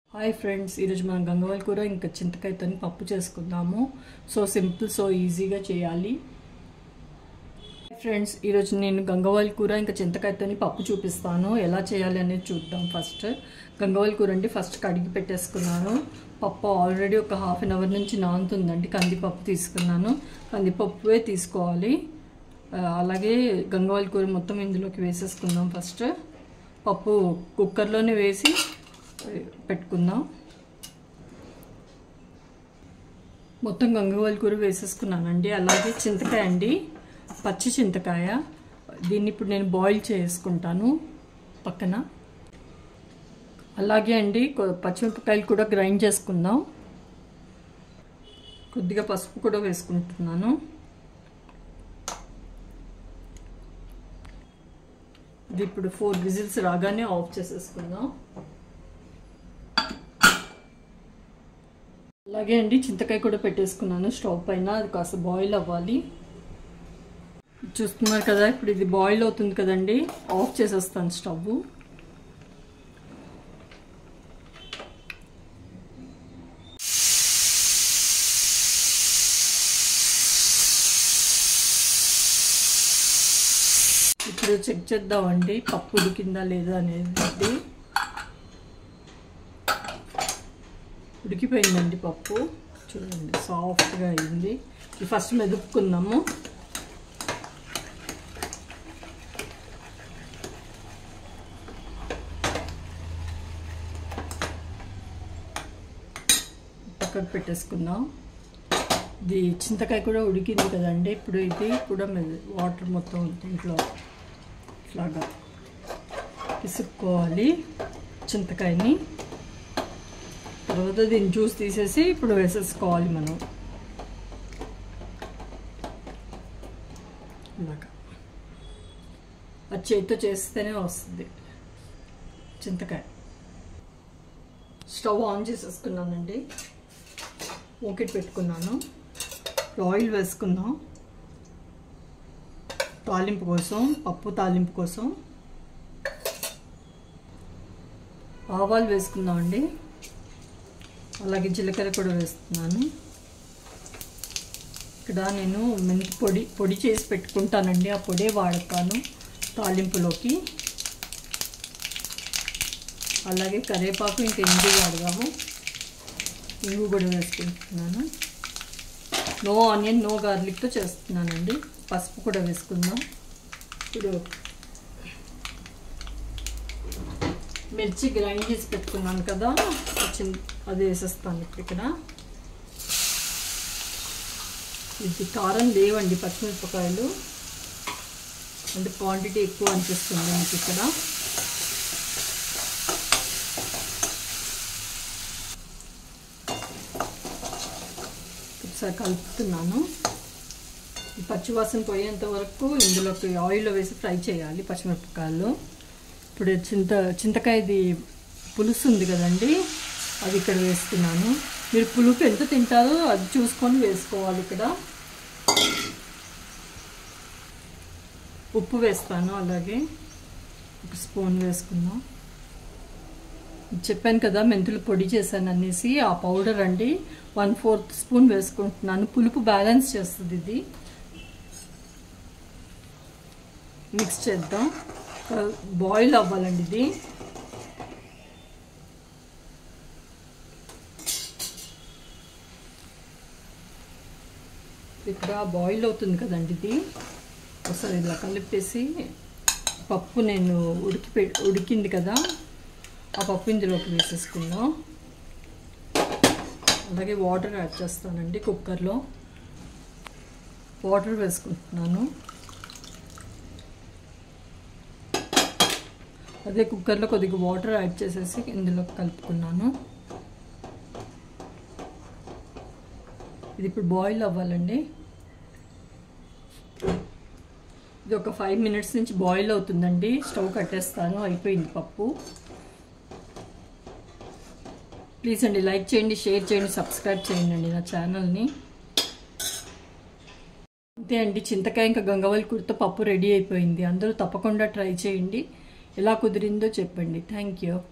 hi friends ఈరోజు మనం గంగవాల్ కూర ఇంకా చింతకాయతో పప్పు చేసుకుందాము సో సింపుల్ సో ఈజీగా చేయాలి ఫ్రెండ్స్ ఈరోజు నేను గంగవాల్ కూర ఇంకా చింతకాయతో పప్పు చూపిస్తాను ఎలా చేయాలి అనేది చూద్దాం ఫస్ట్ గంగవాల్ కూర అంటే ఫస్ట్ కడిగి పెట్టేసుకున్నాను పప్పు ఆల్రెడీ ఒక హాఫ్ అన్ అవర్ నుంచి నానుతుందండి కందిపప్పు తీసుకున్నాను కందిపప్పువే తీసుకోవాలి ఆ, అలాగే గంగవాల్ కూర మొత్తం ఇందులోకి వేసేసుకుందాం ఫస్ట్ పప్పు కుక్కర్లోనే వేసి పెట్టుకుందాం మొత్తం గంగవాల్ కూర వేసేసుకున్నానండి అలాగే చింతకాయ అండి పచ్చి చింతకాయ దీన్ని ఇప్పుడు నేను బాయిల్ చేసుకుంటాను పక్కన అలాగే అండి కొ- పచ్చిమిరపకాయలు కూడా గ్రైండ్ చేసుకుందాం కొద్దిగా పసుపు కూడా వేసుకుంటున్నాను ఇది ఇప్పుడు ఫోర్ విజిల్స్ రాగానే ఆఫ్ చేసేసుకుందాం అలాగే అండి చింతకాయ కూడా పెట్టేసుకున్నాను స్టవ్ పైన అది కాస్త బాయిల్ అవ్వాలి చూస్తున్నారు కదా ఇప్పుడు ఇది బాయిల్ అవుతుంది కదండి ఆఫ్ చేసేస్తాను స్టవ్ ఇప్పుడు చెక్ చేద్దామండి పప్పు ఉడికిందా లేదా అనేది ఉడికిపోయిందండి పప్పు చూడండి సాఫ్ట్గా అయింది ఇది ఫస్ట్ మెదుపుకుందాము పక్కకు పెట్టేసుకుందాం ఇది చింతకాయ కూడా ఉడికింది కదండి ఇప్పుడు ఇది కూడా మెద వాటర్ మొత్తం దీంట్లో ఇట్లాగా పిసుక్కోవాలి చింతకాయని తర్వాత దీన్ని జ్యూస్ తీసేసి ఇప్పుడు వేసేసుకోవాలి మనం ఇలాగా అది చేతితో చేస్తేనే వస్తుంది చింతకాయ స్టవ్ ఆన్ చేసేసుకున్నానండి ఓకెట్ పెట్టుకున్నాను ఆయిల్ వేసుకుందాం తాలింపు కోసం పప్పు తాలింపు కోసం ఆవాలు వేసుకుందామండి అలాగే జీలకర్ర కూడా వేస్తున్నాను ఇక్కడ నేను మెంతి పొడి పొడి చేసి పెట్టుకుంటానండి ఆ పొడే వాడతాను తాలింపులోకి అలాగే కరివేపాకు ఇంకా ఇంగు వాడదాము ఇంగు కూడా వేసుకుంటున్నాను నో ఆనియన్ నో గార్లిక్తో చేస్తున్నానండి పసుపు కూడా వేసుకుందాం ఇప్పుడు మిర్చి గ్రైండ్ చేసి పెట్టుకున్నాను కదా చిన్న అది వేసేస్తాను ఇప్పుడు ఇక్కడ ఇది కారం లేవండి పచ్చిమిరపకాయలు అంటే క్వాంటిటీ ఎక్కువ అనిపిస్తుంది మీకు ఇక్కడ ఒకసారి కలుపుతున్నాను ఈ పచ్చివాసన పోయేంత వరకు ఇందులోకి ఆయిల్లో వేసి ఫ్రై చేయాలి పచ్చిమిరపకాయలు ఇప్పుడు చింత చింతకాయది పులుసు ఉంది కదండి అది ఇక్కడ వేస్తున్నాను మీరు పులుపు ఎంత తింటారో అది చూసుకొని వేసుకోవాలి ఇక్కడ ఉప్పు వేస్తాను అలాగే ఒక స్పూన్ వేసుకుందాం చెప్పాను కదా మెంతులు పొడి చేశాను అనేసి ఆ పౌడర్ అండి వన్ ఫోర్త్ స్పూన్ వేసుకుంటున్నాను పులుపు బ్యాలెన్స్ చేస్తుంది ఇది మిక్స్ చేద్దాం బాయిల్ అవ్వాలండి ఇది ఇక్కడ బాయిల్ అవుతుంది కదండి ఇది ఒకసారి ఇలా కలిపేసి పప్పు నేను ఉడికి పె ఉడికింది కదా ఆ పప్పు ఇందులోకి వేసేసుకుందాం అలాగే వాటర్ యాడ్ చేస్తానండి కుక్కర్లో వాటర్ వేసుకుంటున్నాను అదే కుక్కర్లో కొద్దిగా వాటర్ యాడ్ చేసేసి ఇందులో కలుపుకున్నాను ఇది ఇప్పుడు బాయిల్ అవ్వాలండి ఇది ఒక ఫైవ్ మినిట్స్ నుంచి బాయిల్ అవుతుందండి స్టవ్ కట్టేస్తాను అయిపోయింది పప్పు ప్లీజ్ అండి లైక్ చేయండి షేర్ చేయండి సబ్స్క్రైబ్ చేయండి అండి నా ఛానల్ని అంతే అండి చింతకాయ ఇంకా గంగవల్లి కూరతో పప్పు రెడీ అయిపోయింది అందరూ తప్పకుండా ట్రై చేయండి ఎలా కుదిరిందో చెప్పండి థ్యాంక్ యూ